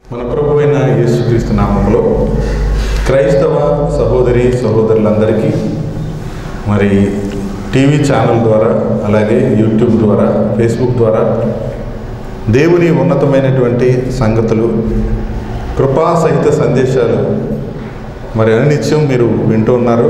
మన ప్రభు అయిన యేసుక్రీస్తు నామంలో క్రైస్తవ సహోదరి సహోదరులందరికీ మరి టీవీ ఛానల్ ద్వారా అలాగే యూట్యూబ్ ద్వారా ఫేస్బుక్ ద్వారా దేవుని ఉన్నతమైనటువంటి సంగతులు కృపా సహిత సందేశాలు మరి అనినిత్యం మీరు వింటూ ఉన్నారు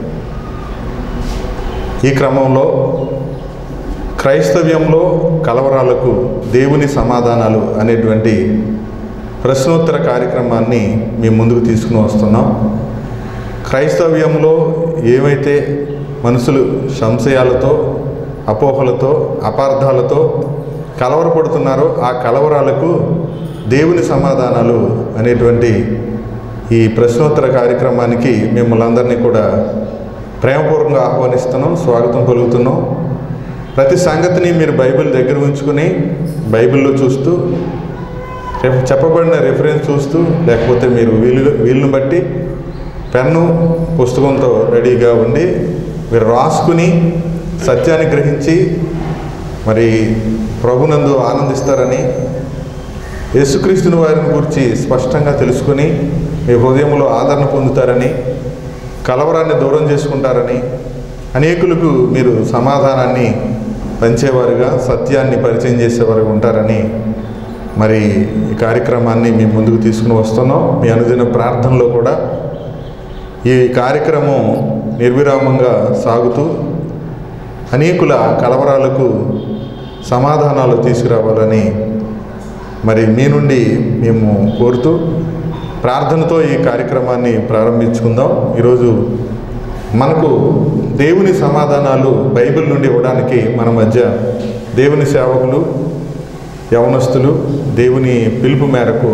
ఈ క్రమంలో క్రైస్తవ్యంలో కలవరాలకు దేవుని సమాధానాలు అనేటువంటి ప్రశ్నోత్తర కార్యక్రమాన్ని మీ ముందుకు తీసుకుని వస్తున్నాం క్రైస్తవ్యంలో ఏమైతే మనుషులు సంశయాలతో అపోహలతో అపార్థాలతో కలవరపడుతున్నారో ఆ కలవరాలకు దేవుని సమాధానాలు అనేటువంటి ఈ ప్రశ్నోత్తర కార్యక్రమానికి మిమ్మల్ని అందరినీ కూడా ప్రేమపూర్వకంగా ఆహ్వానిస్తున్నాం స్వాగతం పలుకుతున్నాం ప్రతి సంగతిని మీరు బైబిల్ దగ్గర ఉంచుకుని బైబిల్లో చూస్తూ రేపు చెప్పబడిన రిఫరెన్స్ చూస్తూ లేకపోతే మీరు వీలు వీలును బట్టి పెన్ను పుస్తకంతో రెడీగా ఉండి మీరు రాసుకుని సత్యాన్ని గ్రహించి మరి ప్రభునందు ఆనందిస్తారని యేసుక్రీస్తుని వారిని గురించి స్పష్టంగా తెలుసుకుని మీ హృదయంలో ఆదరణ పొందుతారని కలవరాన్ని దూరం చేసుకుంటారని అనేకులకు మీరు సమాధానాన్ని పంచేవారుగా సత్యాన్ని పరిచయం చేసేవారుగా ఉంటారని మరి ఈ కార్యక్రమాన్ని మీ ముందుకు తీసుకుని వస్తున్నాం మీ అనుదిన ప్రార్థనలో కూడా ఈ కార్యక్రమం నిర్విరామంగా సాగుతూ అనేకుల కలవరాలకు సమాధానాలు తీసుకురావాలని మరి మీ నుండి మేము కోరుతూ ప్రార్థనతో ఈ కార్యక్రమాన్ని ప్రారంభించుకుందాం ఈరోజు మనకు దేవుని సమాధానాలు బైబిల్ నుండి ఇవ్వడానికి మన మధ్య దేవుని సేవకులు యవనస్తులు దేవుని పిలుపు మేరకు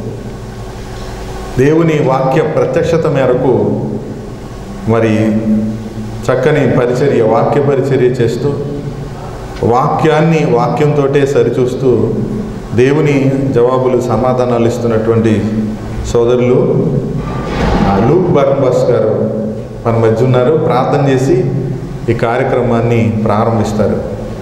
దేవుని వాక్య ప్రత్యక్షత మేరకు మరి చక్కని పరిచర్య వాక్య పరిచర్య చేస్తూ వాక్యాన్ని వాక్యంతో సరిచూస్తూ దేవుని జవాబులు సమాధానాలు ఇస్తున్నటువంటి సోదరులు ఆ లూక్ బర్నబాస్ గారు మన మధ్య ఉన్నారు ప్రార్థన చేసి ఈ కార్యక్రమాన్ని ప్రారంభిస్తారు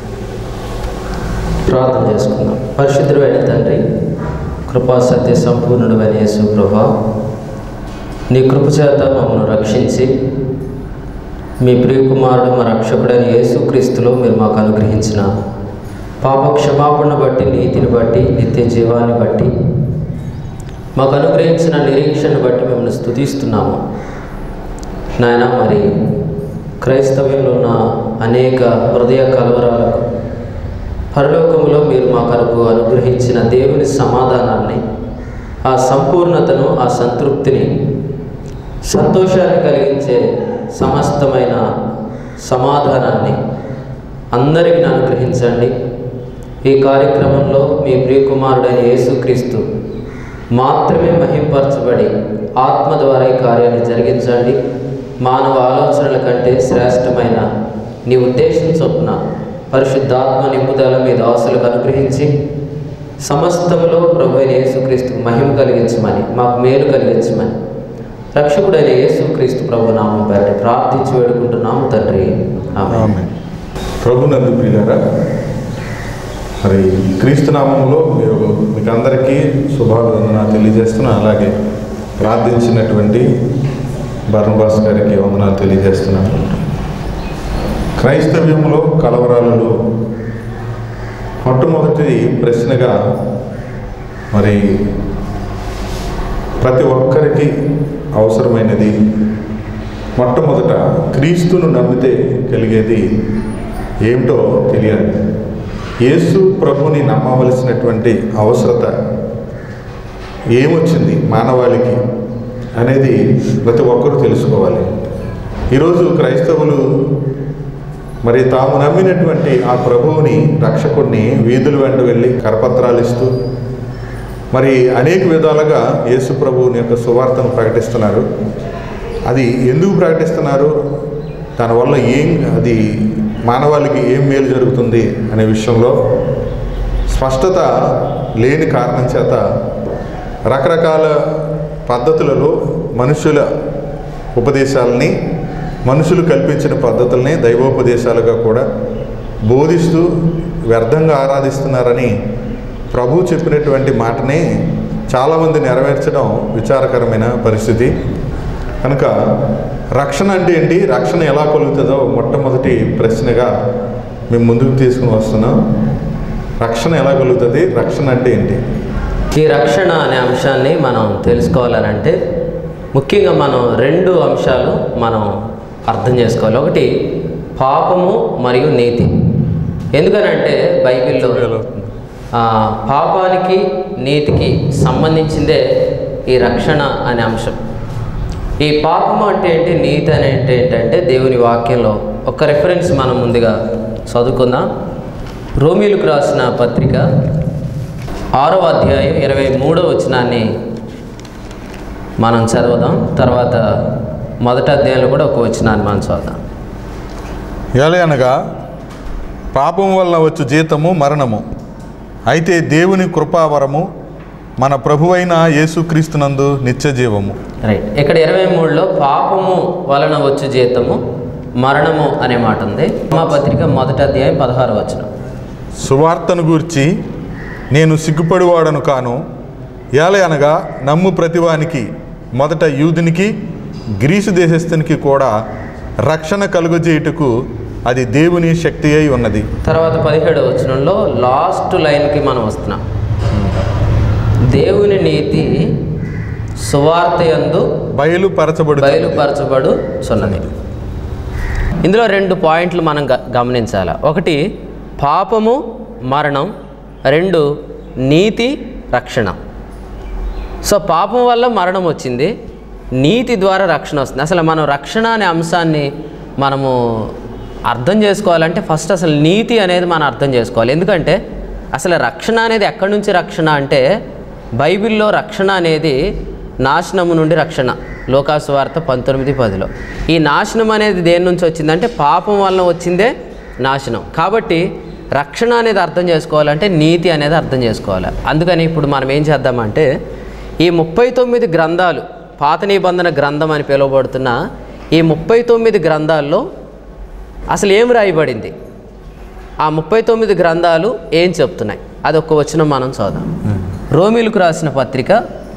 ప్రార్థన చేసుకుందాం పరిశుద్ధుడు అయిన తండ్రి కృపా సత్య సంపూర్ణుడు అయిన యేసు ప్రభా నీ కృప చేత మమ్మల్ని రక్షించి మీ ప్రియకుమారుడు మా రక్షకుడైన యేసుక్రీస్తులో మీరు మాకు అనుగ్రహించిన పాప క్షమాపణ బట్టి నీతిని బట్టి నిత్య జీవాన్ని బట్టి మాకు అనుగ్రహించిన నిరీక్షణ బట్టి మిమ్మల్ని స్తుతిస్తున్నాము నాయన మరి క్రైస్తవ్యంలో ఉన్న అనేక హృదయ కలవరాలకు పరలోకములో మీరు మా కొరకు అనుగ్రహించిన దేవుని సమాధానాన్ని ఆ సంపూర్ణతను ఆ సంతృప్తిని సంతోషాన్ని కలిగించే సమస్తమైన సమాధానాన్ని అందరికీ అనుగ్రహించండి ఈ కార్యక్రమంలో మీ ప్రియకుమారుడైన యేసుక్రీస్తు మాత్రమే మహింపరచబడి ఆత్మ ద్వారా ఈ కార్యాన్ని జరిగించండి మానవ ఆలోచనల కంటే శ్రేష్టమైన నీ ఉద్దేశం చొప్పున పరిశుద్ధాత్మ నింపుదల మీ దాసులకు అనుగ్రహించి సమస్తములో ప్రభు అయిన యేసుక్రీస్తు మహిమ కలిగించమని మాకు మేలు కలిగించమని రక్షకుడైన యేసుక్రీస్తు ప్రభు నామం పేరట ప్రార్థించి వేడుకుంటున్నాము తండ్రి ఆమె ఆమె ప్రభునందు ప్రియులారా మరి క్రీస్తు నామంలో మీరు మీకు అందరికీ శుభాభివందన తెలియజేస్తున్నా అలాగే ప్రార్థించినటువంటి బర్ణబాస్ గారికి వందనాలు తెలియజేస్తున్నాను క్రైస్తవ్యంలో కలవరాలలో మొట్టమొదటి ప్రశ్నగా మరి ప్రతి ఒక్కరికి అవసరమైనది మొట్టమొదట క్రీస్తును నమ్మితే కలిగేది ఏమిటో తెలియాలి యేసు ప్రభుని నమ్మవలసినటువంటి అవసరత ఏమొచ్చింది మానవాళికి అనేది ప్రతి ఒక్కరూ తెలుసుకోవాలి ఈరోజు క్రైస్తవులు మరి తాము నమ్మినటువంటి ఆ ప్రభువుని రక్షకుడిని వీధుల వెంట వెళ్ళి కరపత్రాలు ఇస్తూ మరి అనేక విధాలుగా యేసు ప్రభువుని యొక్క సువార్తను ప్రకటిస్తున్నారు అది ఎందుకు ప్రకటిస్తున్నారు దానివల్ల ఏం అది మానవాళికి ఏం మేలు జరుగుతుంది అనే విషయంలో స్పష్టత లేని కారణం చేత రకరకాల పద్ధతులలో మనుషుల ఉపదేశాలని మనుషులు కల్పించిన పద్ధతుల్ని దైవోపదేశాలుగా కూడా బోధిస్తూ వ్యర్థంగా ఆరాధిస్తున్నారని ప్రభు చెప్పినటువంటి మాటని చాలామంది నెరవేర్చడం విచారకరమైన పరిస్థితి కనుక రక్షణ అంటే ఏంటి రక్షణ ఎలా కలుగుతుందో మొట్టమొదటి ప్రశ్నగా మేము ముందుకు తీసుకుని వస్తున్నాం రక్షణ ఎలా కలుగుతుంది రక్షణ అంటే ఏంటి ఈ రక్షణ అనే అంశాన్ని మనం తెలుసుకోవాలనంటే ముఖ్యంగా మనం రెండు అంశాలు మనం అర్థం చేసుకోవాలి ఒకటి పాపము మరియు నీతి ఎందుకనంటే బైబిల్లో ఆ, పాపానికి నీతికి సంబంధించిందే ఈ రక్షణ అనే అంశం ఈ పాపము అంటే ఏంటి నీతి అని అంటే ఏంటంటే దేవుని వాక్యంలో ఒక రెఫరెన్స్ మనం ముందుగా చదువుకుందాం రోమిలకు రాసిన పత్రిక ఆరవ అధ్యాయం ఇరవై మూడో వచనాన్ని మనం చదవదాం తర్వాత మొదటి అధ్యాయంలో కూడా ఒక వచనాన్ని మనం చదువుదాం ఎలా అనగా పాపం వల్ల వచ్చు జీతము మరణము అయితే దేవుని కృపావరము మన ప్రభువైన యేసుక్రీస్తునందు నిత్య జీవము రైట్ ఇక్కడ ఇరవై మూడులో పాపము వలన వచ్చు జీతము మరణము అనే మాట ఉంది మా పత్రిక మొదటి అధ్యాయం పదహారు వచనం సువార్తను గూర్చి నేను సిగ్గుపడివాడను కాను ఏలే అనగా నమ్ము ప్రతివానికి మొదట యూదునికి గ్రీసు దేశస్థునికి కూడా రక్షణ కలుగజేయుటకు అది దేవుని శక్తి అయి ఉన్నది తర్వాత పదిహేడు వచనంలో లాస్ట్ లైన్కి మనం వస్తున్నాం దేవుని నీతి సువార్త యందు బయలుపరచబడు బయలుపరచబడు చున్నది ఇందులో రెండు పాయింట్లు మనం గ గమనించాలి ఒకటి పాపము మరణం రెండు నీతి రక్షణ సో పాపం వల్ల మరణం వచ్చింది నీతి ద్వారా రక్షణ వస్తుంది అసలు మనం రక్షణ అనే అంశాన్ని మనము అర్థం చేసుకోవాలంటే ఫస్ట్ అసలు నీతి అనేది మనం అర్థం చేసుకోవాలి ఎందుకంటే అసలు రక్షణ అనేది ఎక్కడి నుంచి రక్షణ అంటే బైబిల్లో రక్షణ అనేది నాశనము నుండి రక్షణ లోకాసు వార్త పంతొమ్మిది పదిలో ఈ నాశనం అనేది దేని నుంచి వచ్చిందంటే పాపం వలన వచ్చిందే నాశనం కాబట్టి రక్షణ అనేది అర్థం చేసుకోవాలంటే నీతి అనేది అర్థం చేసుకోవాలి అందుకని ఇప్పుడు మనం ఏం చేద్దామంటే ఈ ముప్పై తొమ్మిది గ్రంథాలు పాత నిబంధన గ్రంథం అని పిలువబడుతున్న ఈ ముప్పై తొమ్మిది గ్రంథాల్లో అసలు ఏం రాయబడింది ఆ ముప్పై తొమ్మిది గ్రంథాలు ఏం చెప్తున్నాయి అది ఒక్క వచనం మనం చూద్దాం రోమిలకు రాసిన పత్రిక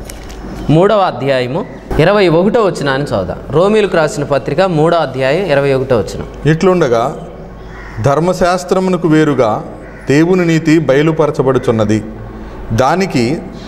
మూడవ అధ్యాయము ఇరవై ఒకటో వచనాన్ని చూద్దాం రోమిలకు రాసిన పత్రిక మూడో అధ్యాయం ఇరవై ఒకటో వచనం ఇట్లుండగా ధర్మశాస్త్రమునకు వేరుగా దేవుని నీతి బయలుపరచబడుచున్నది దానికి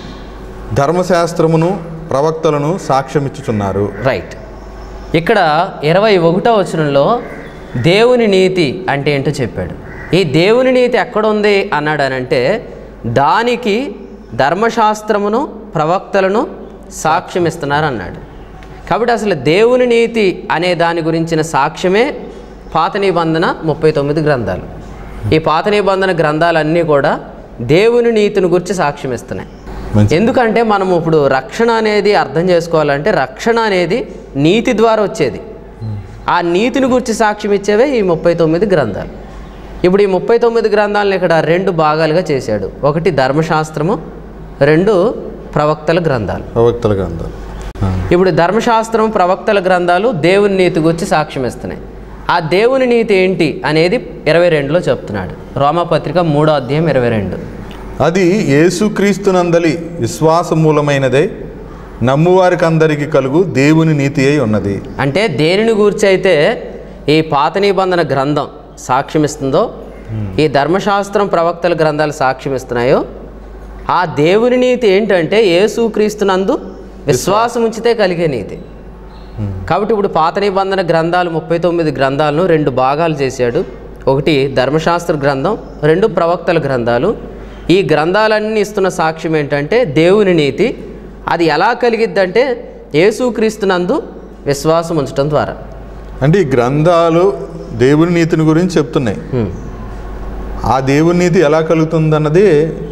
ధర్మశాస్త్రమును ప్రవక్తలను సాక్ష్యమిచ్చుచున్నారు రైట్ ఇక్కడ ఇరవై ఒకటో వచనంలో దేవుని నీతి అంటే ఏంటో చెప్పాడు ఈ దేవుని నీతి ఎక్కడుంది అన్నాడు అని అంటే దానికి ధర్మశాస్త్రమును ప్రవక్తలను సాక్ష్యం ఇస్తున్నారు అన్నాడు కాబట్టి అసలు దేవుని నీతి అనే దాని గురించిన సాక్ష్యమే పాత నిబంధన ముప్పై తొమ్మిది గ్రంథాలు ఈ పాత నిబంధన గ్రంథాలన్నీ కూడా దేవుని నీతిని గురించి సాక్ష్యం ఇస్తున్నాయి మంచి ఎందుకంటే మనం ఇప్పుడు రక్షణ అనేది అర్థం చేసుకోవాలంటే రక్షణ అనేది నీతి ద్వారా వచ్చేది ఆ నీతిని గురించి సాక్ష్యం ఇచ్చేవే ఈ ముప్పై తొమ్మిది గ్రంథాలు ఇప్పుడు ఈ ముప్పై తొమ్మిది గ్రంథాలను ఇక్కడ రెండు భాగాలుగా చేశాడు ఒకటి ధర్మశాస్త్రము రెండు ప్రవక్తల గ్రంథాలు ప్రవక్తల గ్రంథాలు ఆ. ఇప్పుడు ధర్మశాస్త్రం ప్రవక్తల గ్రంథాలు దేవుని నీతి గురించి సాక్ష్యం ఇస్తున్నాయి ఆ దేవుని నీతి ఏంటి అనేది ఇరవై రెండులో చెప్తున్నాడు రోమపత్రిక మూడో అధ్యాయం ఇరవై రెండు అది యేసుక్రీస్తునందలి విశ్వాసమూలమైనదే నమ్మువారికి అందరికీ కలుగు దేవుని నీతి అయి ఉన్నది అంటే దేనిని గూర్చి అయితే ఈ పాత నిబంధన గ్రంథం సాక్ష్యం ఇస్తుందో ఈ ధర్మశాస్త్రం ప్రవక్తల గ్రంథాలు సాక్ష్యం ఇస్తున్నాయో ఆ దేవుని నీతి ఏంటంటే యేసుక్రీస్తునందు విశ్వాసం ఉంచితే కలిగే నీతి కాబట్టి ఇప్పుడు పాత నిబంధన గ్రంథాలు ముప్పై తొమ్మిది గ్రంథాలను రెండు భాగాలు చేశాడు ఒకటి ధర్మశాస్త్ర గ్రంథం రెండు ప్రవక్తల గ్రంథాలు ఈ గ్రంథాలన్నీ ఇస్తున్న సాక్ష్యం ఏంటంటే దేవుని నీతి అది ఎలా కలిగిద్దంటే యేసుక్రీస్తునందు విశ్వాసం ఉంచడం ద్వారా అంటే ఈ గ్రంథాలు దేవుని నీతిని గురించి చెప్తున్నాయి హ్మ్. ఆ దేవుని నీతి ఎలా కలుగుతుందన్నది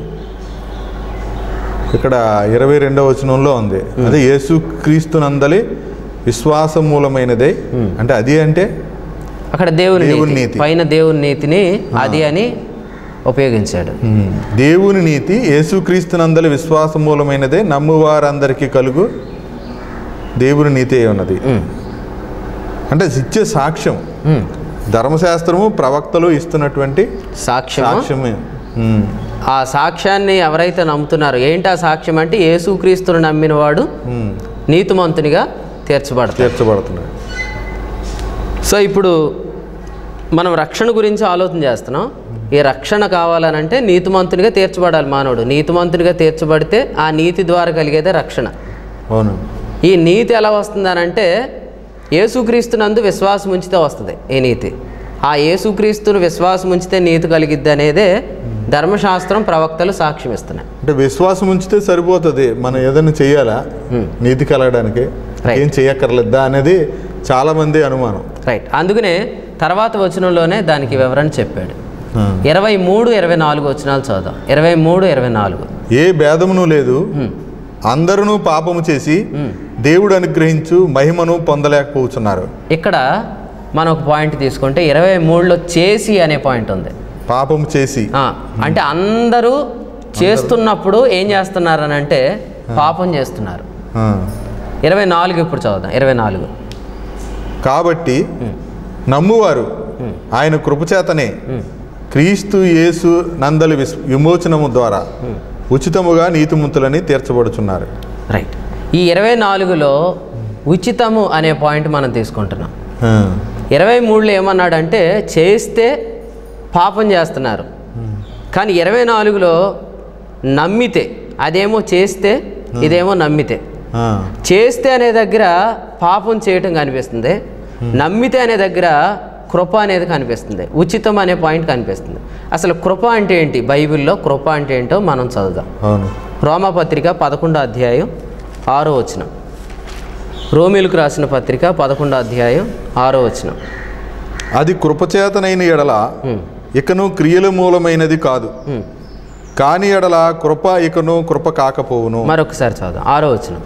ఇక్కడ ఇరవై రెండవ వచనంలో ఉంది అదే యేసుక్రీస్తునందలి విశ్వాసమూలమైనదే అంటే అది అంటే అక్కడ దేవుని దేవుని నీతి నీతి. పైన దేవుని నీతిని అది అని ఉపయోగించాడు ఉమ్, దేవుని నీతి యేసుక్రీస్తునందలి విశ్వాసమూలమైనదే నమ్మువారందరికీ కలుగు దేవుని నీతి అయి ఉన్నది ఉమ్. అంటే ఇచ్చే సాక్ష్యం ఉమ్. ధర్మశాస్త్రము ప్రవక్తలు ఇస్తున్నటువంటి సాక్ష్యం సాక్ష్యమే ఉమ్. ఆ సాక్ష్యాన్ని ఎవరైతే నమ్ముతున్నారో ఏంటి ఆ సాక్ష్యం అంటే యేసుక్రీస్తును నమ్మినవాడు ఉమ్, నీతిమంతునిగా తీర్చబడతాడు తీర్చబడుతున్నాయి సో ఇప్పుడు మనం రక్షణ గురించి ఆలోచన చేస్తున్నాం ఈ రక్షణ కావాలనంటే నీతిమంతునిగా తీర్చబడాలి మానవుడు నీతిమంతునిగా తీర్చబడితే ఆ నీతి ద్వారా కలిగేదే రక్షణ అవును ఈ నీతి ఎలా వస్తుందనంటే యేసుక్రీస్తునందు విశ్వాసం ఉంచితే వస్తుంది ఈ నీతి ఆ యేసుక్రీస్తును విశ్వాసం ఉంచితే నీతి కలిగిద్ది అనేదే ధర్మశాస్త్రం ప్రవక్తలు సాక్ష్యం ఇస్తున్నాయి అంటే విశ్వాసం ఉంచితే సరిపోతుంది మనం ఏదైనా చెయ్యాలా నీతి కలగడానికి Right. ఏం చెయ్యక్కర్లేదా అనేది చాలా మంది అనుమానం రైట్ అందుకనే తర్వాత వచనంలోనే దానికి వివరణ చెప్పాడు ఆ. ఇరవై మూడు ఇరవై నాలుగు వచనాలు చదుదాం ఇరవై మూడు ఇరవై నాలుగు ఏ భేదమును లేదు అందరూ పాపము చేసి దేవుడు అనుగ్రహించు మహిమను పొందలేకపోతున్నారు ఇక్కడ మనం ఒక పాయింట్ తీసుకుంటే ఇరవై మూడులో చేసి అనే పాయింట్ ఉంది పాపము చేసి ఆ, అంటే అందరూ చేస్తున్నప్పుడు ఏం చేస్తున్నారు అని అంటే పాపం చేస్తున్నారు ఆ. ఇరవై నాలుగు ఇప్పుడు చదువుదాం ఇరవై నాలుగు కాబట్టి నమ్మువారు ఆయన కృపచేతనే క్రీస్తు యేసు నందలి విస్ విమోచనము ద్వారా ఉచితముగా నీతిమంతులని తీర్చబడుచున్నారు రైట్ ఈ ఇరవై నాలుగులో ఉచితము అనే పాయింట్ మనం తీసుకుంటున్నాం ఆ. ఇరవై మూడులో ఏమన్నాడంటే చేస్తే పాపం చేస్తున్నారు కానీ ఇరవై నాలుగులో నమ్మితే అదేమో చేస్తే ఇదేమో నమ్మితే ఆ. చేస్తే అనే దగ్గర పాపం చేయటం కనిపిస్తుంది నమ్మితే అనే దగ్గర కృప అనేది కనిపిస్తుంది ఉచితం అనే పాయింట్ కనిపిస్తుంది అసలు కృప అంటే ఏంటి బైబిల్లో కృప అంటే ఏంటో మనం చదువుదాం అవును రోమాపత్రిక పదకొండో అధ్యాయం ఆరో వచనం రోమిలకు రాసిన పత్రిక పదకొండో అధ్యాయం ఆరో వచనం అది కృపచేతనైన ఎడల ఉమ్, ఇకను క్రియల మూలమైనది కాదు ఉమ్. కాని ఎడల కృప ఇకను కృప కాకపోవును మరొకసారి చదువుదాం ఆరో వచనం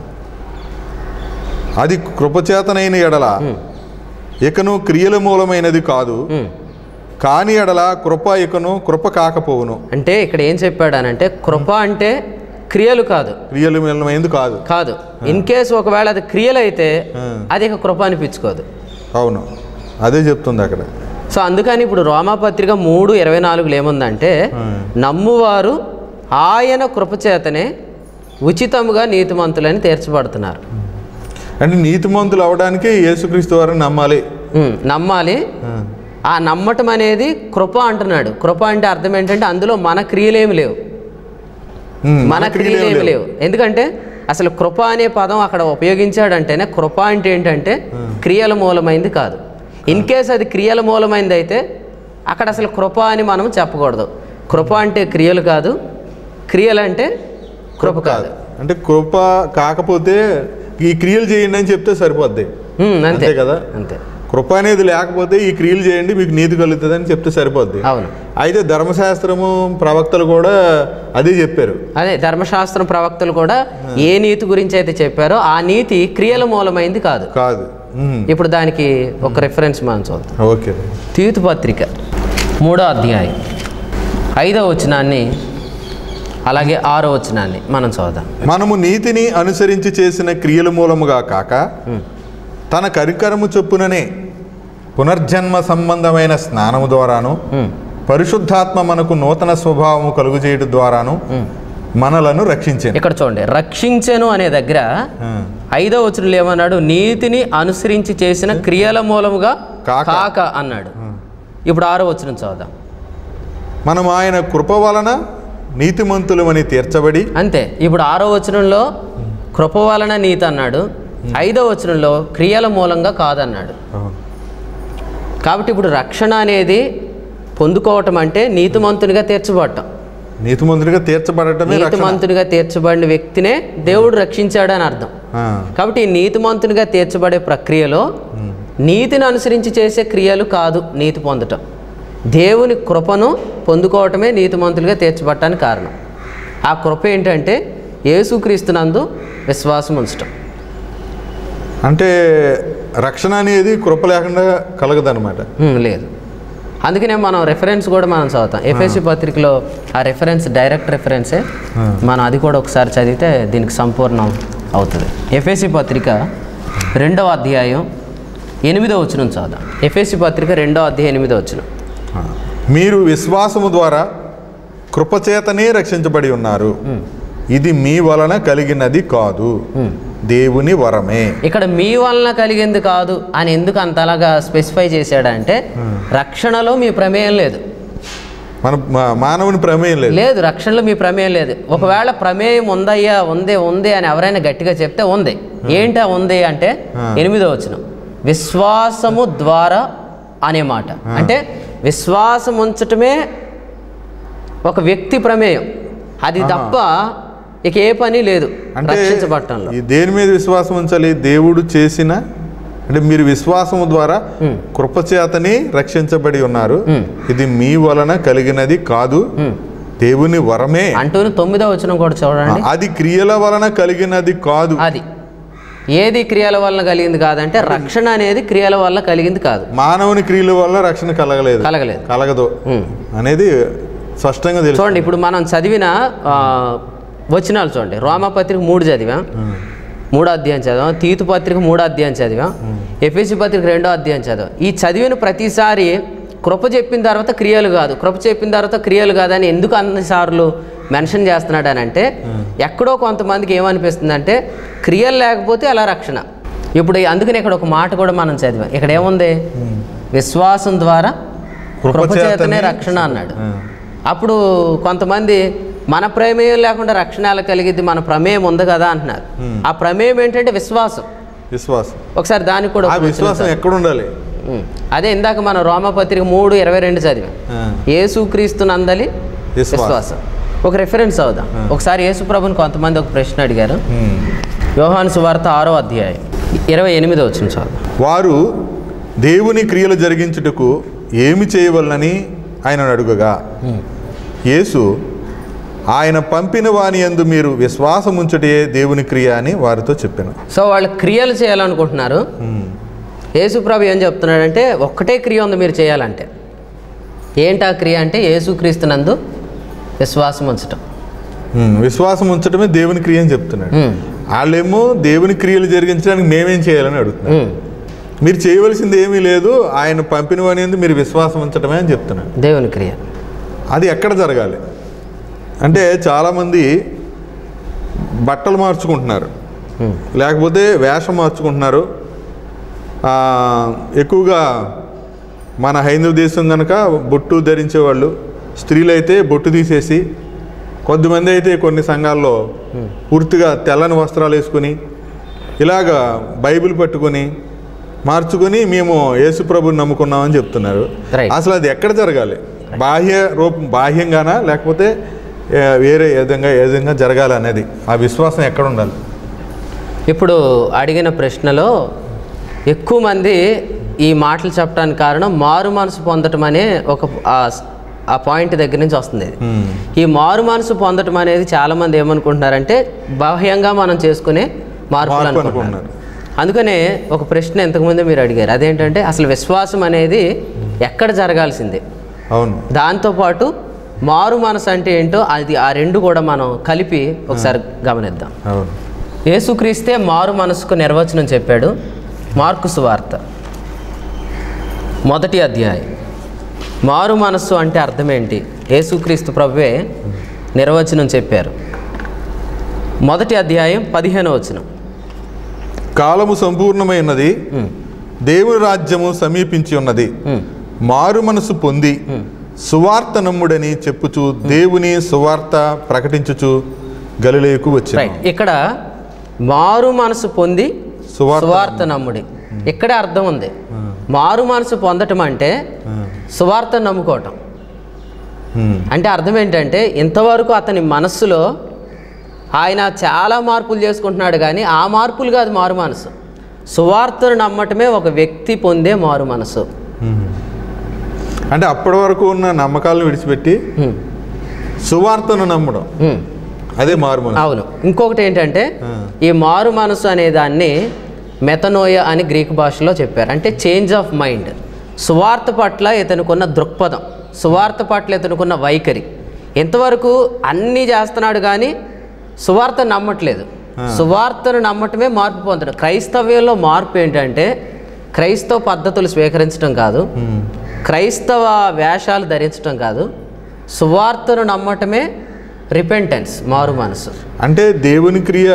అది కృపచేతనైన ఎడల ఉమ్, ఇకను క్రియల మూలమైనది కాదు ఉమ్. కాని ఎడల కృప ఇకను కృప కాకపోవును అంటే ఇక్కడ ఏం చెప్పాడనంటే కృప అంటే క్రియలు కాదు క్రియల మూలమైనది కాదు కాదు ఇన్ కేసు ఒకవేళ అది క్రియలు అయితే ఆ. అది ఇక కృప అనిపించుకోదు అవును అదే చెప్తుంది అక్కడ సో అందుకని ఇప్పుడు రోమాపత్రిక మూడు ఇరవై నాలుగులో ఏముందంటే ఆ. నమ్మువారు ఆయన కృపచేతనే ఉచితముగా నీతిమంతులని తీర్చబడుతున్నారు అంటే నీతిమంతులు అవడానికి యేసుక్రీస్తు వారిని నమ్మాలి ఉమ్, నమ్మాలి ఆ. ఆ నమ్మటం అనేది కృప అంటున్నాడు కృప అంటే అర్థం ఏంటంటే అందులో మన క్రియలేమి లేవు ఉమ్, మన క్రియలేమి లేవు ఎందుకంటే అసలు కృప అనే పదం అక్కడ ఉపయోగించాడంటేనే కృప అంటే ఏంటంటే క్రియల మూలమైంది కాదు ఇన్ కేస్ అది క్రియల మూలమైంది అయితే అక్కడ అసలు కృప అని మనం చెప్పకూడదు కృప అంటే క్రియలు కాదు క్రియలు అంటే కృప కాదు అంటే కృప కాకపోతే ఈ క్రియలు చేయండి అని చెప్తే సరిపోద్ది ఉమ్, అంతే అంతే కదా అంతే కృప అనేది లేకపోతే ఈ క్రియలు చేయండి మీకు నీతి కలుగుతుంది అని చెప్తే సరిపోద్ది అవును అయితే ధర్మశాస్త్రము ప్రవక్తలు కూడా అదే చెప్పారు అదే ధర్మశాస్త్రం ప్రవక్తలు కూడా ఏ నీతి గురించి అయితే చెప్పారో ఆ నీతి క్రియల మూలమైంది కాదు కాదు ఉమ్, ఇప్పుడు దానికి ఒక రిఫరెన్స్ మనం చూద్దాం ఓకే తీతు పత్రిక మూడో అధ్యాయం ఐదో వచనాన్ని అలాగే ఆరో వచనాన్ని మనం చూద్దాం మనము నీతిని అనుసరించి చేసిన క్రియల మూలముగా కాక తన కరికరము చొప్పుననే పునర్జన్మ సంబంధమైన స్నానము ద్వారాను ఉమ్, పరిశుద్ధాత్మ మనకు నూతన స్వభావము కలుగు చేయడం ద్వారాను మనలను రక్షించాను ఇక్కడ చూడండి రక్షించెను అనే దగ్గర ఐదో వచనంలో ఏమన్నాడు నీతిని అనుసరించి చేసిన క్రియల మూలముగా కాక. కాక అన్నాడు ఇప్పుడు ఆరో వచనం చదువుదాం మనం ఆయన కృప వలన నీతిమంతులమని తీర్చబడి అంతే ఇప్పుడు ఆరో వచనంలో కృప వలన నీతి అన్నాడు ఐదో వచనంలో క్రియల మూలంగా కాదన్నాడు కాబట్టి ఇప్పుడు రక్షణ అనేది పొందుకోవటం అంటే నీతిమంతునిగా తీర్చబడటం నీతిమంతుడిగా తీర్చబడటమే రక్షణ నీతిమంతునిగా తీర్చబడిన వ్యక్తినే దేవుడు రక్షించాడు అని అర్థం ఆ, కాబట్టి ఈ నీతిమంతునిగా తీర్చబడే ప్రక్రియలో నీతిని అనుసరించి చేసే క్రియలు కాదు నీతి పొందటం దేవుని కృపను పొందుకోవటమే నీతిమంతులుగా తీర్చబడటానికి కారణం ఆ కృప ఏంటంటే యేసుక్రీస్తునందు విశ్వాసం ఉంచటం అంటే రక్షణ అనేది కృప లేకుండా కలగదనమాట హ్మ్, లేదు అందుకనే మనం రెఫరెన్స్ కూడా మనం చదువుతాం ఎఫ్ఎస్సి పత్రికలో ఆ రెఫరెన్స్ డైరెక్ట్ రెఫరెన్సే మనం అది కూడా ఒకసారి చదివితే దీనికి సంపూర్ణం అవుతుంది ఎఫ్ఎస్సి పత్రిక రెండవ అధ్యాయం ఎనిమిదో వచనం చదువుదాం ఎఫ్ఎస్సి పత్రిక రెండో అధ్యాయం ఎనిమిదో వచనం మీరు విశ్వాసము ద్వారా కృపచేతనే రక్షించబడి ఉన్నారు ఇది మీ వలన కలిగినది కాదు దేవుని వరమే ఇక్కడ మీ వలన కలిగింది కాదు అని ఎందుకు అంతలాగా స్పెసిఫై చేశాడంటే రక్షణలో మీ ప్రమేయం లేదు మన మా- మానవుని ప్రమేయం లేదు లేదు రక్షణలో మీ ప్రమేయం లేదు ఒకవేళ ప్రమేయం ఉందయ్యా ఉంది ఉంది అని ఎవరైనా గట్టిగా చెప్తే ఉంది ఏంటా ఉంది అంటే ఎనిమిదో వచ్చిన విశ్వాసము ద్వారా అనే మాట అంటే విశ్వాసం ఉంచటమే ఒక వ్యక్తి ప్రమేయం అది తప్ప ఇక ఏ పని లేదు అంటే రక్షించబట్టంలో ఈ దేని మీద విశ్వాసం ఉంచాలి దేవుడు చేసిన అంటే మీరు విశ్వాసము ద్వారా కృపచేతని రక్షించబడి ఉన్నారు ఇది మీ వలన కలిగినది కాదు దేవుని వరమే అంటూనే తొమ్మిదో వచ్చిన కూడా చూడండి అది క్రియల వలన కలిగినది కాదు అది ఏది క్రియల వలన కలిగింది కాదంటే రక్షణ అనేది క్రియల వల్ల కలిగింది కాదు మానవుని క్రియల వల్ల రక్షణ కలగలేదు కలగలేదు కలగదు ఉమ్. అనేది స్పష్టంగా తెలుసు చూడండి ఇప్పుడు మనం చదివిన ఆ, వచనాలు చూడండి రోమపత్రిక మూడు చదివాం మూడో అధ్యాయం చదివాం తీతు పత్రిక మూడో అధ్యాయం చదివాం ఎఫ్ఎసి పత్రిక రెండో అధ్యాయం చదివాం ఈ చదివిన ప్రతిసారి కృప చెప్పిన తర్వాత క్రియలు కాదు కృప చెప్పిన తర్వాత క్రియలు కాదని ఎందుకు అన్నిసార్లు మెన్షన్ చేస్తున్నాడు అని అంటే ఎక్కడో కొంతమందికి ఏమనిపిస్తుందంటే క్రియలు లేకపోతే అలా రక్షణ ఇప్పుడు అందుకని ఇక్కడ ఒక మాట కూడా మనం చదివాం ఇక్కడ ఏముంది విశ్వాసం ద్వారా కృపచేతనే రక్షణ అన్నాడు ఆ. అప్పుడు కొంతమంది మన ప్రమేయం లేకుండా రక్షణ ఎలా కలిగిద్ది మన ప్రమేయం ఉంది కదా అంటున్నారు ఆ ప్రమేయం ఏంటంటే విశ్వాసం విశ్వాసం ఒకసారి దానికి కూడా ఆ ఒక విశ్వాసం ఎక్కడ ఉండాలి ఉం. అదే ఇందాక మన రోమపత్రిక మూడు ఇరవై రెండు చదివాం ఆ. యేసుక్రీస్తు నందలి విశ్వాసం. విశ్వాసం ఒక రిఫరెన్స్ అవుదాం ఒకసారి యేసు ప్రభుని కొంతమంది ఒక ప్రశ్న అడిగారు ఉమ్. యోహాను సువార్త ఆరో అధ్యాయం ఇరవై ఎనిమిది వచ్చిన చాలు వారు దేవుని క్రియలు జరిగించుటకు ఏమి చేయవలనని ఆయనను అడుగగా యేసు ఆయన పంపిన వాని యందు మీరు విశ్వాసం ఉంచుటే దేవుని క్రియ అని వారితో చెప్పాను సో వాళ్ళు క్రియలు చేయాలనుకుంటున్నారు యేసుప్రభు ఏం చెప్తున్నాడంటే ఒక్కటే క్రియ ఉంది మీరు చేయాలంటే ఏంటా క్రియ అంటే యేసుక్రీస్తునందు విశ్వాసం ఉంచటం ఉమ్, విశ్వాసం ఉంచడమే దేవుని క్రియ అని చెప్తున్నాడు ఉమ్, వాళ్ళేమో దేవుని క్రియలు జరిగించడానికి మేమేం చేయాలని అడుగుతున్నారు ఉమ్. మీరు చేయవలసింది ఏమీ లేదు ఆయన పంపిన వాని యందు మీరు విశ్వాసం ఉంచడమే అని చెప్తున్నాడు దేవుని క్రియ అది ఎక్కడ జరగాలి అంటే చాలామంది బట్టలు మార్చుకుంటున్నారు ఉమ్, లేకపోతే వేషం మార్చుకుంటున్నారు ఆ, ఎక్కువగా మన హైందవ దేశం కనుక బొట్టు ధరించేవాళ్ళు స్త్రీలైతే బొట్టు తీసేసి కొద్దిమంది అయితే కొన్ని సంఘాల్లో పూర్తిగా తెల్లని వస్త్రాలు వేసుకుని ఇలాగా బైబిల్ పట్టుకొని మార్చుకొని మేము యేసుప్రభుని నమ్ముకున్నామని చెప్తున్నారు Right. అసలు అది ఎక్కడ జరగాలి బాహ్య రూపం బాహ్యంగానా లేకపోతే ఏ, వేరే ఏ విధంగా ఏ విధంగా జరగాలి అనేది ఆ విశ్వాసం ఎక్కడ ఉండాలి ఇప్పుడు అడిగిన ప్రశ్నలో ఎక్కువ మంది ఈ మాటలు చెప్పడానికి కారణం మారు మనసు పొందటం అనే ఒక ఆ- ఆ పాయింట్ దగ్గర నుంచి వస్తుంది ఇది ఉమ్. ఈ మారు మనసు పొందటం అనేది చాలామంది ఏమనుకుంటున్నారంటే బాహ్యంగా మనం చేసుకునే మార్పులు మార్పు అనుకుంటున్నారు అనుకుంటున్నారు. అందుకనే ఒక ప్రశ్న ఇంతకుముందే మీరు అడిగారు అదేంటంటే అసలు విశ్వాసం అనేది ఎక్కడ జరగాల్సిందే అవును దాంతోపాటు మారు మనసు అంటే ఏంటో అది ఆ రెండు కూడా మనం కలిపి ఒకసారి గమనిద్దాం అవును యేసుక్రీస్తే మారు మనసుకు నిర్వచనం చెప్పాడు మార్కు సువార్త మొదటి అధ్యాయం మారు మనస్సు అంటే అర్థం ఏంటి యేసుక్రీస్తు ప్రభువే నిర్వచనం చెప్పారు మొదటి అధ్యాయం పదిహేను వచనం కాలము సంపూర్ణమైనది ఉమ్, దేవుని రాజ్యము సమీపించి ఉన్నది ఉమ్, మారు మనసు పొంది సువార్త నమ్ముడని చెప్పుచు దేవుని సువార్త ప్రకటించుచు గలిలేకు వచ్చిన రైట్ ఇక్కడ మారు మనసు పొంది సువార్త సువార్త నమ్ముడి ఇక్కడే అర్థం ఉంది మారు మనసు పొందటం అంటే సువార్త నమ్ముకోవటం అంటే అర్థం ఏంటంటే ఇంతవరకు అతని మనస్సులో ఆయన చాలా మార్పులు చేసుకుంటున్నాడు కానీ ఆ మార్పులు కాదు మారు మనసు సువార్తను నమ్మటమే ఒక వ్యక్తి పొందే మారు మనసు అంటే అప్పటి వరకు ఉన్న నమ్మకాలను విడిచిపెట్టి హ్మ్. సువార్తను నమ్మడం హ్మ్. అదే మారు మనసు అవును ఇంకొకటి ఏంటంటే ఆ. ఈ మారు మనసు అనే దాన్ని మెతనోయ అని గ్రీక్ భాషలో చెప్పారు అంటే చేంజ్ ఆఫ్ మైండ్ సువార్త పట్ల ఇతనుకున్న దృక్పథం సువార్త పట్ల ఇతనుకున్న వైఖరి ఇంతవరకు అన్నీ చేస్తున్నాడు కానీ సువార్త నమ్మట్లేదు సువార్తను నమ్మటమే మార్పు పొందడం క్రైస్తవ్యంలో మార్పు ఏంటంటే క్రైస్తవ పద్ధతులు స్వీకరించడం కాదు క్రైస్తవ వేషాలు ధరించడం కాదు సువార్తను నమ్మటమే రిపెంటెన్స్ మారు మనసు అంటే దేవుని క్రియ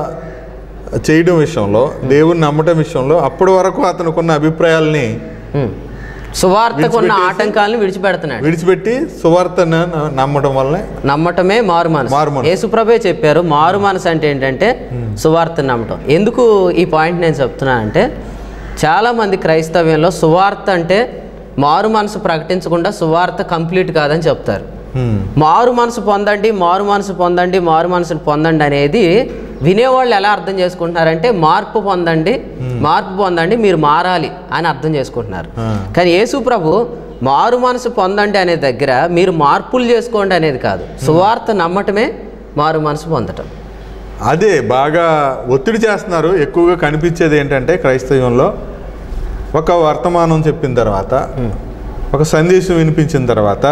చేయడం విషయంలో దేవుని నమ్మటం విషయంలో అప్పటి వరకు అతనుకున్న అభిప్రాయాల్ని ఉమ్. సువార్తకు ఉన్న విడిచిపెట్టేసి- ఆటంకాలను విడిచిపెడుతున్నాడు విడిచిపెట్టి సువార్తను న- నమ్మటం వల్లనే నమ్మటమే మారు మనసు మారు మనసు. యేసుప్రభే చెప్పారు మారు మనసు అంటే ఏంటంటే సువార్త నమ్మటం ఎందుకు ఈ పాయింట్ నేను చెప్తున్నానంటే చాలామంది క్రైస్తవ్యంలో సువార్త అంటే మారు మనసు ప్రకటించకుండా సువార్త కంప్లీట్ కాదని చెప్తారు హ్మ్. మారు మనసు పొందండి మారు మనసు పొందండి మారు మనసును పొందండి అనేది వినేవాళ్ళు ఎలా అర్థం చేసుకుంటున్నారంటే మార్పు పొందండి మార్పు పొందండి మీరు మారాలి అని అర్థం చేసుకుంటున్నారు ఆ. కానీ యేసు ప్రభు మారు మనసు పొందండి అనే దగ్గర మీరు మార్పులు చేసుకోండి అనేది కాదు సువార్త నమ్మటమే మారు మనసు పొందటం అదే బాగా ఒత్తిడి చేస్తున్నారు ఎక్కువగా కనిపించేది ఏంటంటే క్రైస్తవ్యంలో ఒక వర్తమానం చెప్పిన తర్వాత ఒక సందేశం వినిపించిన తర్వాత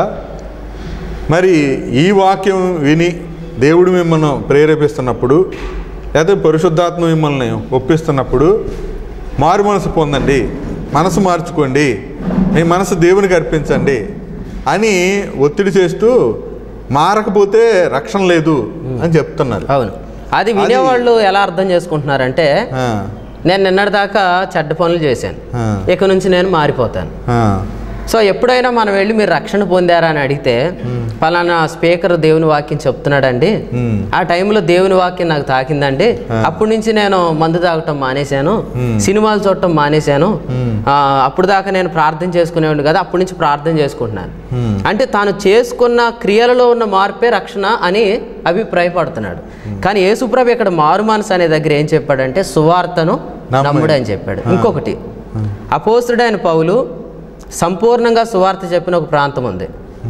మరి ఈ వాక్యం విని దేవుడు మిమ్మల్ని ప్రేరేపిస్తున్నప్పుడు లేదా పరిశుద్ధాత్మ మిమ్మల్ని ఒప్పిస్తున్నప్పుడు మారు మనసు పొందండి మనసు మార్చుకోండి మీ మనసు దేవునికి అర్పించండి అని ఒత్తిడి చేస్తూ మారకపోతే రక్షణ లేదు అని చెప్తున్నారు అవును అది వినేవాళ్ళు ఎలా అర్థం చేసుకుంటున్నారంటే ఆ, నేను నిన్నటిదాకా చెడ్డ పనులు చేశాను ఆ, ఇక నుంచి నేను మారిపోతాను ఆ, సో ఎప్పుడైనా మనం వెళ్ళి మీరు రక్షణ పొందారా అని అడిగితే ఫలానా స్పీకర్ దేవుని వాక్యం చెప్తున్నాడండి ఉమ్, ఆ టైంలో దేవుని వాక్యం నాకు తాకిందండి అప్పటి నుంచి నేను మందు తాగటం మానేశాను సినిమాలు చూడటం మానేశాను ఆ, అప్పుడు దాకా నేను ప్రార్థన చేసుకునేవాడిని కదా అప్పటి నుంచి ప్రార్థన చేసుకుంటున్నాను ఉమ్, అంటే తాను చేసుకున్న క్రియలలో ఉన్న మార్పే రక్షణ అని అభిప్రాయపడుతున్నాడు కానీ యేసుప్రభు ఇక్కడ మారు మనసు అనే దగ్గర ఏం చెప్పాడంటే సువార్తను నమ్మండి. నమ్ముడు అని చెప్పాడు ఇంకొకటి అపోస్తుడైన పౌలు సంపూర్ణంగా సువార్త చెప్పిన ఒక ప్రాంతం ఉంది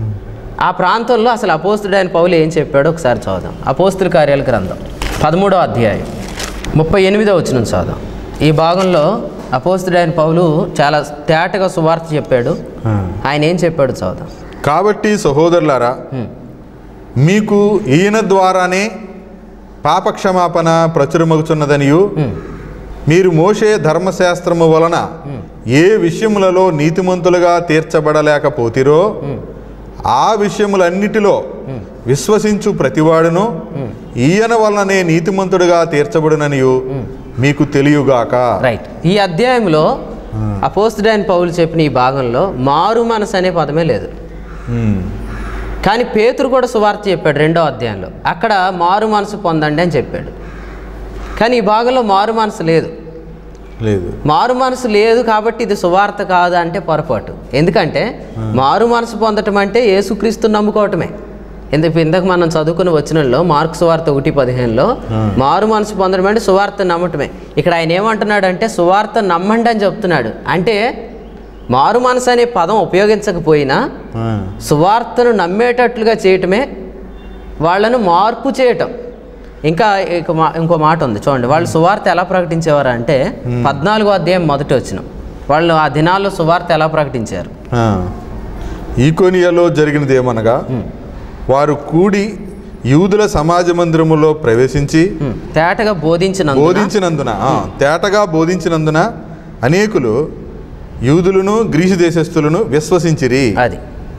ఆ ప్రాంతంలో అసలు అపోస్తుడైన పౌలు ఏం చెప్పాడో ఒకసారి చదుదాం అపోస్తుల కార్యాల గ్రంథం పదమూడో అధ్యాయం ముప్పై ఎనిమిదో వచ్చిన చదుదాం ఈ భాగంలో అపోస్తుడైన పౌలు చాలా తేటగా సువార్త చెప్పాడు ఆ. ఆయన ఏం చెప్పాడు చదుదాం కాబట్టి సహోదరులారా హ్మ్. మీకు ఈయన ద్వారానే పాపక్షమాపణ ప్రచురమగుచున్నదనియు మీరు మోసే ధర్మశాస్త్రము వలన ఏ విషయములలో నీతిమంతులుగా తీర్చబడలేకపోతిరో ఆ విషయములన్నిటిలో విశ్వసించు ప్రతివాడును ఈయన వలననే నీతిమంతుడుగా తీర్చబడుననియు మీకు తెలియగాక రైట్ ఈ అధ్యాయంలో అపోస్తుడైన పౌలు చెప్పిన ఈ భాగంలో మారు మనసు అనే పదమే లేదు ఉమ్, కానీ పేతురు కూడా సువార్త చెప్పాడు రెండో అధ్యాయంలో అక్కడ మారు మనసు పొందండి అని చెప్పాడు కానీ ఈ భాగంలో మారు మనసు లేదు లేదు మారు మనసు లేదు కాబట్టి ఇది సువార్త కాదు అంటే పొరపాటు ఎందుకంటే మారు మనసు పొందటం అంటే యేసుక్రీస్తు నమ్ముకోవటమే ఎందుకు ఇందాక మనం చదువుకుని వచ్చినలో మార్కు సువార్త ఒకటి పదిహేనులో మారు మనసు పొందడం అంటే సువార్త నమ్మటమే ఇక్కడ ఆయన ఏమంటున్నాడు అంటే సువార్త నమ్మండి అని చెప్తున్నాడు అంటే మారు మనసు అనే పదం ఉపయోగించకపోయినా ఆ, సువార్తను నమ్మేటట్లుగా చేయటమే వాళ్ళను మార్పు చేయటం ఇంకా ఇక మా ఇంకో మాట ఉంది చూడండి వాళ్ళు సువార్త ఎలా ప్రకటించేవారు అంటే పద్నాలుగో అధ్యాయం మొదటి వచ్చిన వాళ్ళు ఆ దినాల్లో సువార్త ఎలా ప్రకటించారు ఆ. ఈకోనియాలో జరిగినది ఏమనగా వారు కూడి యూదుల సమాజ మందిరములో ప్రవేశించి ఉమ్, తేటగా బోధించిన బోధించినందున ఆ, తేటగా బోధించినందున అనేకులు యూదులను గ్రీసు దేశస్థులను విశ్వసించిరి అది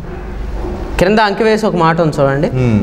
క్రింద అంకి వేసి ఒక మాట ఉంది చూడండి ఉమ్.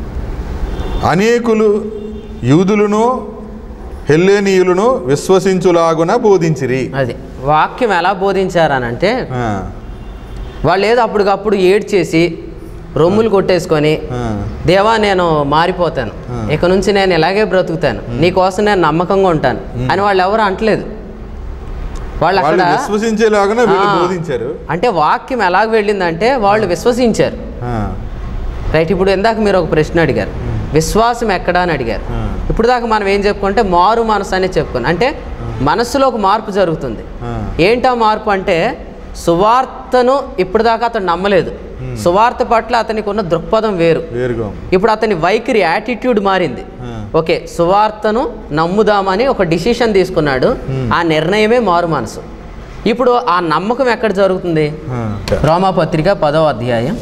అనేకులు యూదులను హెల్లేనీయులను విశ్వసించులాగున బోధించిరి అది వాక్యం ఎలా బోధించారనంటే ఆ, వాళ్ళు ఏదో అప్పటికప్పుడు ఏడ్చేసి రొమ్ములు కొట్టేసుకొని ఆ, దేవా నేను మారిపోతాను ఇక నుంచి నేను ఇలాగే బ్రతుకుతాను నీకోసం నేను నమ్మకంగా ఉంటాను అని వాళ్ళు ఎవరు అంటలేదు వాళ్ళు వాళ్ళు అక్కడ విశ్వసించేలాగున వీళ్ళు ఆ. బోధించారు అంటే వాక్యం ఎలాగ వెళ్ళిందంటే వాళ్ళు విశ్వసించారు ఆ, రైట్ ఇప్పుడు ఇందాక మీరు ఒక ప్రశ్న అడిగారు విశ్వాసం ఎక్కడా అని అడిగారు ఆ. ఇప్పుడు దాకా మనం ఏం చెప్పుకుంటే మారు మనసు అనేది చెప్పుకున్నాం అంటే మనస్సులో ఒక మార్పు జరుగుతుంది ఆ. ఏంటా మార్పు అంటే సువార్తను ఇప్పుడు దాకా అతను నమ్మలేదు సువార్త పట్ల అతనికి ఉన్న దృక్పథం వేరు వేరుగా ఉంది. ఇప్పుడు అతని వైఖరి యాటిట్యూడ్ మారింది ఆ. ఓకే సువార్తను నమ్ముదామని ఒక డిసిషన్ తీసుకున్నాడు ఆ నిర్ణయమే మారు మనసు ఇప్పుడు ఆ నమ్మకం ఎక్కడ జరుగుతుంది ఆ. రోమాపత్రిక పదో అధ్యాయం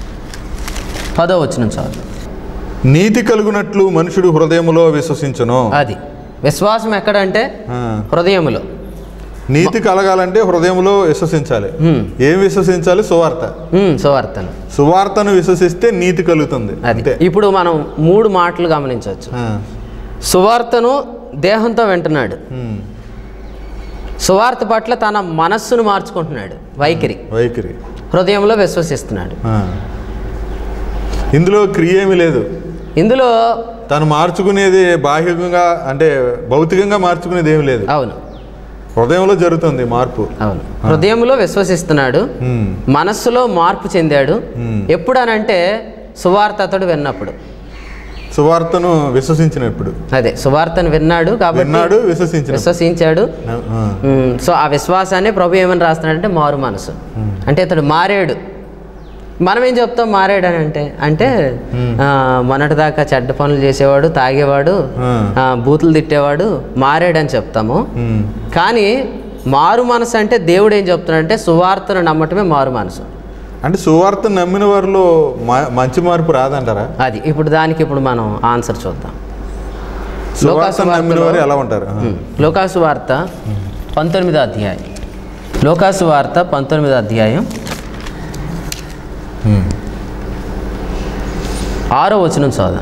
పదో వచ్చిన చాలు నీతి కలుగునట్లు మనుషుడు హృదయములో విశ్వసించును అది విశ్వాసం ఎక్కడంటే ఆ, హృదయములో నీతి కలగాలంటే హృదయంలో విశ్వసించాలి హ్మ్. ఏం విశ్వసించాలి సువార్త హ్మ్, సువార్తను సువార్తను విశ్వసిస్తే నీతి కలుగుతుంది అది అంతే ఇప్పుడు మనం మూడు మాటలు గమనించవచ్చు ఆ. సువార్తను దేహంతో వింటున్నాడు హ్మ్. సువార్త పట్ల తన మనస్సును మార్చుకుంటున్నాడు వైఖరి వైఖరి హృదయంలో విశ్వసిస్తున్నాడు ఆ. ఇందులో క్రియ ఏమీ లేదు ఇందులో తను మార్చుకునేది బాహ్యంగా అంటే భౌతికంగా మార్చుకునేది ఏమి లేదు అవును హృదయంలో జరుగుతుంది మార్పు అవును హృదయంలో విశ్వసిస్తున్నాడు హ్మ్. మనస్సులో మార్పు చెందాడు Hmm. ఎప్పుడనంటే సువార్త అతడు విన్నప్పుడు సువార్తను విశ్వసించినప్పుడు అదే సువార్తను విన్నాడు కాబట్టి విన్నాడు విశ్వసించిన విశ్వసించాడు ఉమ్, సో ఆ విశ్వాసాన్ని ప్రభు ఏమని రాస్తున్నాడంటే మారు మనసు అంటే ఇతడు మారాడు మనం ఏం చెప్తాం మారాడు అని అంటే అంటే ఆ, మొన్నటిదాకా చెడ్డ పనులు చేసేవాడు తాగేవాడు ఆ, బూతులు తిట్టేవాడు మారాడని చెప్తాము కానీ మారు మనసు అంటే దేవుడు ఏం చెప్తున్నాడంటే సువార్తను నమ్మటమే మారు మనసు అంటే సువార్త నమ్మిన వారిలో మ- మంచి మార్పు రాదంటారా అది ఇప్పుడు దానికి ఇప్పుడు మనం ఆన్సర్ చూద్దాం సువార్త నమ్మిన లోకాసువార్తలో- వారు ఎలా ఉంటారు ఆ. ఉమ్, లోకాసు వార్త పంతొమ్మిదో అధ్యాయం లోకాసు వార్త పంతొమ్మిదో అధ్యాయం ఆరో వచనం చదువు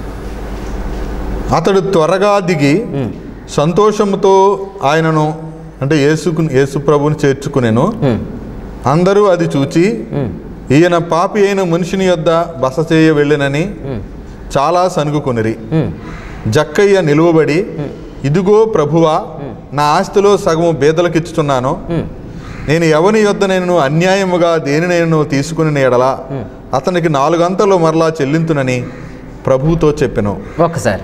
అతడు త్వరగా దిగి ఉమ్, సంతోషంతో ఆయనను అంటే యేసుకు యేసు ప్రభుని చేర్చుకునేను ఉమ్, అందరూ అది చూచి ఉమ్, ఈయన పాపి అయిన మనుషుని యొద్ద బస చేయ వెళ్ళినని ఉమ్, చాలా సనుగుకొనిరి ఉమ్, జక్కయ్య నిలువబడి ఇదిగో ప్రభువా నా ఆస్తిలో సగము బేదలకిచ్చుచున్నాను ఉమ్, నేను ఎవని యొద్ద నేను అన్యాయముగా దేని నేను తీసుకుని ఎడలా అతనికి నాలుగంతలు మరలా చెల్లింతునని ప్రభువుతో చెప్పెను ఒక్కసారి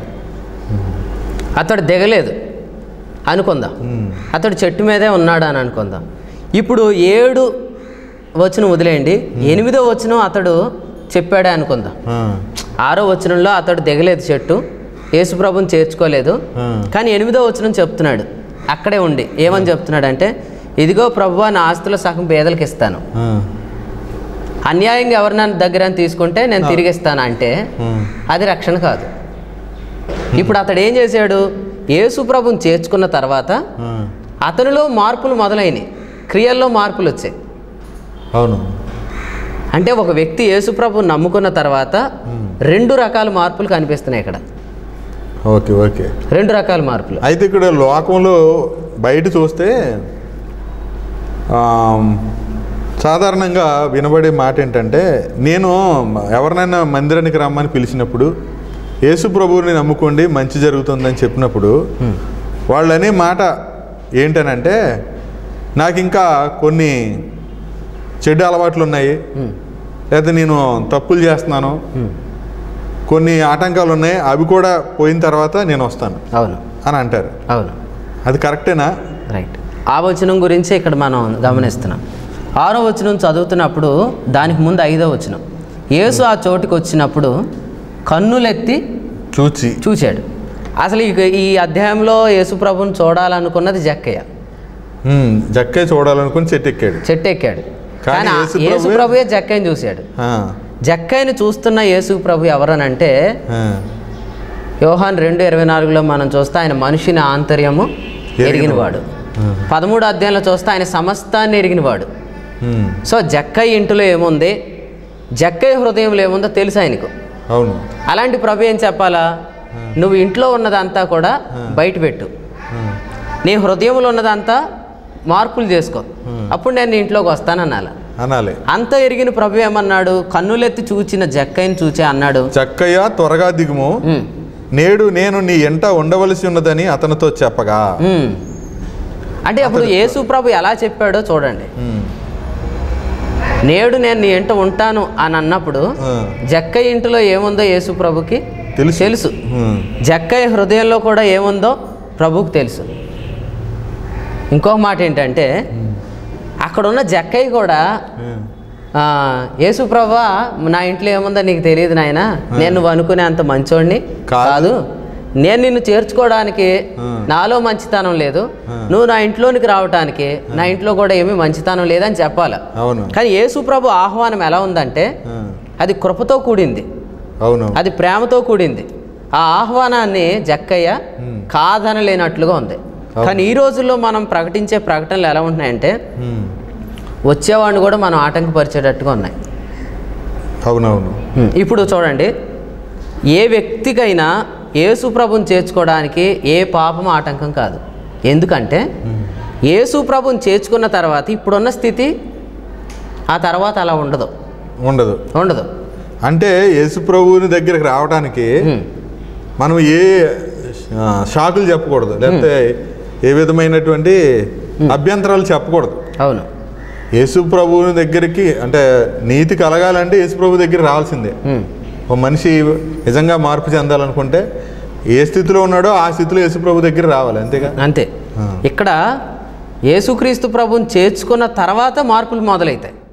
అతడు దిగలేదు అనుకుందాం అతడు చెట్టు మీదే ఉన్నాడు అని అనుకుందాం ఇప్పుడు ఏడు వచనం వదిలేయండి ఎనిమిదో వచనం అతడు చెప్పాడే అనుకుందాం ఆ, ఆరో వచనంలో అతడు దిగలేదు చెట్టు యేసుప్రభుని చేర్చుకోలేదు ఆ, కానీ ఎనిమిదో వచనం చెప్తున్నాడు అక్కడే ఉండి ఏమని చెప్తున్నాడు అంటే ఇదిగో ప్రభు నా ఆస్తుల సగం పేదలకు ఇస్తాను ఆ, అన్యాయంగా ఎవరు నన్ను దగ్గర తీసుకుంటే నేను తిరిగి ఇస్తాను అంటే ఆ, అది రక్షణ కాదు ఇప్పుడు అతడు ఏం చేశాడు యేసు ప్రభుని చేర్చుకున్న తర్వాత ఆ. అతనిలో మార్పులు మొదలైనవి క్రియల్లో మార్పులు వచ్చాయి అవును అంటే ఒక వ్యక్తి యేసు ప్రభుని నమ్ముకున్న తర్వాత రెండు రకాల మార్పులు కనిపిస్తున్నాయి ఇక్కడ ఓకే ఓకే రెండు రకాల మార్పులు అయితే ఇక్కడ లోకంలో బయట చూస్తే ఆ, సాధారణంగా వినబడే మాట ఏంటంటే నేను ఎవరినైనా మందిరానికి రమ్మని పిలిచినప్పుడు యేసు ప్రభువుని నమ్ముకోండి మంచి జరుగుతుందని చెప్పినప్పుడు వాళ్ళు అనే మాట ఏంటనంటే నాకు ఇంకా కొన్ని చెడు అలవాట్లు ఉన్నాయి ఉమ్, లేదా నేను తప్పులు చేస్తున్నాను ఉమ్, కొన్ని ఆటంకాలు ఉన్నాయి అవి కూడా పోయిన తర్వాత నేను వస్తాను అవును అని అంటారు అవును అది కరెక్టేనా రైట్ ఆ వచనం గురించి ఇక్కడ మనం గమనిస్తున్నాం ఆరో వచనం చదువుతున్నప్పుడు దానికి ముందు ఐదో వచనం యేసు ఆ చోటుకి వచ్చినప్పుడు కన్నులెత్తి చూచి చూశాడు అసలు ఈ ఈ అధ్యాయంలో యేసు ప్రభుని చూడాలనుకున్నది జక్కయ్య ఉమ్, జక్కే చూడాలనుకుని చెట్టు ఎక్కాడు చెట్టు ఎక్కాడు కానీ కానీ ఆ యేసు యేసు ప్రభువే- ప్రభుయే జక్కయ్యని చూశాడు ఆ, జక్కయ్యని చూస్తున్న యేసు ప్రభు ఎవరనంటే ఆ, యోహాన్ రెండు ఇరవై నాలుగులో మనం చూస్తే ఆయన మనిషిని ఆంతర్యము ఎరిగినవాడు పదమూడు అధ్యాయంలో చూస్తే ఆయన సమస్తాన్ని ఎరిగినవాడు ఉమ్, సో జక్కయ్య ఇంటిలో ఏముంది జక్కయ్య హృదయంలో ఏముందో తెలుసు ఆయనకు అవును అలాంటి ప్రభు ఏం చెప్పాలా నువ్వు ఇంట్లో ఉన్నదంతా కూడా బయట పెట్టు ఆ, నీ హృదయంలో ఉన్నదంతా మార్పులు చేసుకో అప్పుడు నేను నీ ఇంట్లోకి వస్తానన్నాల అనాలి అంత ఎరిగిన ప్రభు ఏమన్నాడు కన్నులెత్తి చూచిన జక్కయ్యని చూచి అన్నాడు చక్కయ్య త్వరగా దిగుము "ఉమ్, నేడు నేను నీ ఎంట ఉండవలసి ఉన్నదని అతనితో చెప్పగా ఉమ్." అంటే అప్పుడు యేసు ప్రభు ఎలా చెప్పాడో చూడండి ఉమ్, నేడు నేను నీ ఇంట ఉంటాను అని అన్నప్పుడు ఆ, జక్కయ్య ఇంటిలో ఏముందో యేసు ప్రభుకి తెలుసు. తెలుసు ఉమ్, జక్కయ్య హృదయంలో కూడా ఏముందో ప్రభువుకి తెలుసు ఇంకో మాట ఏంటంటే అక్కడ ఉన్న జక్కయ్య కూడా ఉమ్, ఆ, యేసు ప్రభా నా ఇంట్లో ఏముందో నీకు తెలియదు నాయన నేను నువ్వు అనుకునే అంత మంచోడిని కాదు. కాదు నేను నిన్ను చేర్చుకోవడానికి ఆ. నాలో మంచితనం లేదు ఆ. నువ్వు నా ఇంట్లోనికి రావడానికి నా ఇంట్లో కూడా ఏమీ మంచితనం లేదని చెప్పాలి అవును కానీ యేసు ప్రభు ఆహ్వానం ఎలా ఉందంటే ఆ, అది కృపతో కూడింది అవును అది ప్రేమతో కూడింది ఆ ఆహ్వానాన్ని జక్కయ్య ఉమ్. కాదనలేనట్లుగా ఉంది కానీ ఈ రోజుల్లో మనం ప్రకటించే ప్రకటనలు ఎలా ఉంటున్నాయంటే ఉమ్. వచ్చేవాడిని కూడా మనం ఆటంకపరిచేటట్టుగా ఉన్నాయి అవునవును ఇప్పుడు చూడండి ఏ వ్యక్తికైనా యేసు ప్రభుని చేర్చుకోవడానికి ఏ పాపం ఆటంకం కాదు ఎందుకంటే యేసు ప్రభుని చేర్చుకున్న తర్వాత ఇప్పుడున్న స్థితి ఆ తర్వాత అలా ఉండదు ఉండదు ఉండదు అంటే యేసు ప్రభువుని దగ్గరికి రావడానికి హ్మ్. మనం ఏ ఆ, షాకులు చెప్పకూడదు లేకపోతే ఏ విధమైనటువంటి అభ్యంతరాలు చెప్పకూడదు అవును యేసు ప్రభువుని దగ్గరికి అంటే నీతి కలగాలంటే యేసు ప్రభు దగ్గర రావాల్సిందే హ్మ్. ఒక మనిషి నిజంగా మార్పు చెందాలనుకుంటే ఏ స్థితిలో ఉన్నాడో ఆ స్థితిలో యేసు ప్రభు దగ్గర రావాలి అంతేగా అంతే ఆ. ఇక్కడ యేసుక్రీస్తు ప్రభుని చేర్చుకున్న తర్వాత మార్పులు మొదలవుతాయి